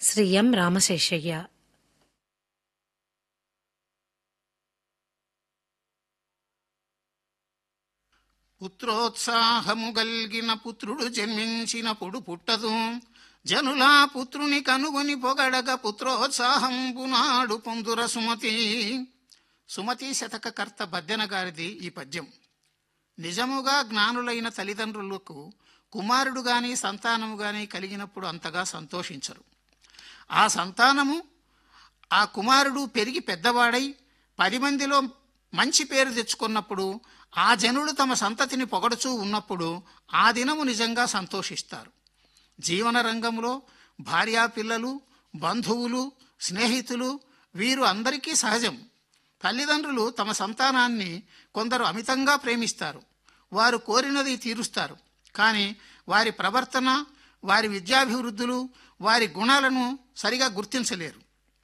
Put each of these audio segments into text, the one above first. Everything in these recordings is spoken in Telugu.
శ్రీ ఎం రామశేషయ్య పుత్రోత్సాహము గల్గిన పుత్రుడు జన్మించినప్పుడు పుట్టదు జనులా పుత్రుని కనుగొని పొగడగ పుత్రోత్సాహంబునాడు పొందుర సుమతి సుమతి శతకకర్త బద్దెన గారిది ఈ పద్యం నిజముగా జ్ఞానులైన తల్లిదండ్రులకు కుమారుడు గాని సంతానము గాని కలిగినప్పుడు అంతగా సంతోషించరు ఆ సంతానము ఆ కుమారుడు పెరిగి పెద్దవాడై పది మందిలో మంచి పేరు తెచ్చుకున్నప్పుడు ఆ జనులు తమ సంతతిని పొగడుచూ ఉన్నప్పుడు ఆ దినము నిజంగా సంతోషిస్తారు జీవన రంగంలో భార్యా పిల్లలు బంధువులు స్నేహితులు వీరు అందరికీ సహజం తల్లిదండ్రులు తమ సంతానాన్ని కొందరు అమితంగా ప్రేమిస్తారు వారు కోరినది తీరుస్తారు కానీ వారి ప్రవర్తన వారి విద్యాభివృద్ధులు వారి గుణాలను సరిగా గుర్తించలేరు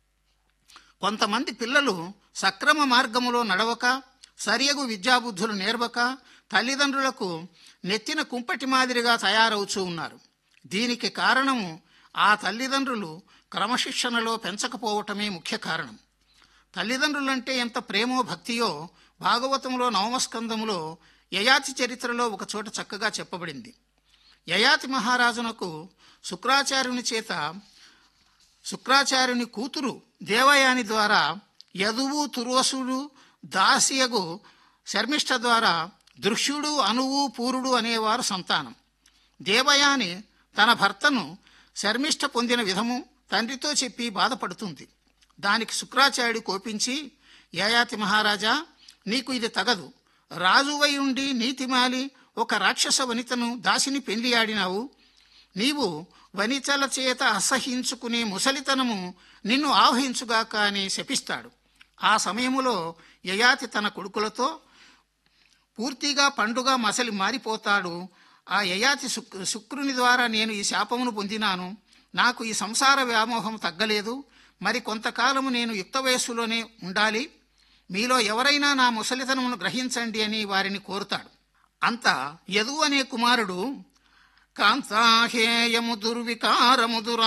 కొంతమంది పిల్లలు సక్రమ మార్గములో నడవక సరియగు విద్యాబుద్ధులు నేర్వక తల్లిదండ్రులకు నెత్తిన కుంపటి మాదిరిగా తయారవుచూ ఉన్నారు దీనికి కారణము ఆ తల్లిదండ్రులు క్రమశిక్షణలో పెంచకపోవటమే ముఖ్య కారణం తల్లిదండ్రులంటే ఎంత ప్రేమో భక్తియో భాగవతంలో నవమస్కందములో యయాతి చరిత్రలో ఒక చోట చక్కగా చెప్పబడింది యయాతి మహారాజునకు శుక్రాచార్యుని చేత శుక్రాచార్యుని కూతురు దేవయాని ద్వారా యదువు తురోసుడు దాసియగు శర్మిష్ఠ ద్వారా దృశ్యుడు అనువు పూరుడు అనేవారు సంతానం దేవయాని తన భర్తను శర్మిష్ఠ పొందిన విధము తండ్రితో చెప్పి బాధపడుతుంది దానికి శుక్రాచార్యుడు కోపించి యయాతి మహారాజా నీకు ఇది తగదు రాజువై ఉండి నీతిమాలి ఒక రాక్షస వనితను దాసిని పెళ్లియాడినావు నీవు వనితల చేత అసహించుకునే ముసలితనము నిన్ను ఆవహించుగాక అని శపిస్తాడు ఆ సమయములో యయాతి తన కొడుకులతో పూర్తిగా పండుగ మసలి మారిపోతాడు ఆ యయాతి శుక్ శుక్రుని ద్వారా నేను ఈ శాపమును పొందినాను నాకు ఈ సంసార వ్యామోహం తగ్గలేదు మరి కొంతకాలము నేను యుక్త వయస్సులోనే ఉండాలి మీలో ఎవరైనా నా ముసలితనమును గ్రహించండి అని వారిని కోరుతాడు అంత యదు అనే కుమారుడు కాంతాహేయము దుర్వికారము దురా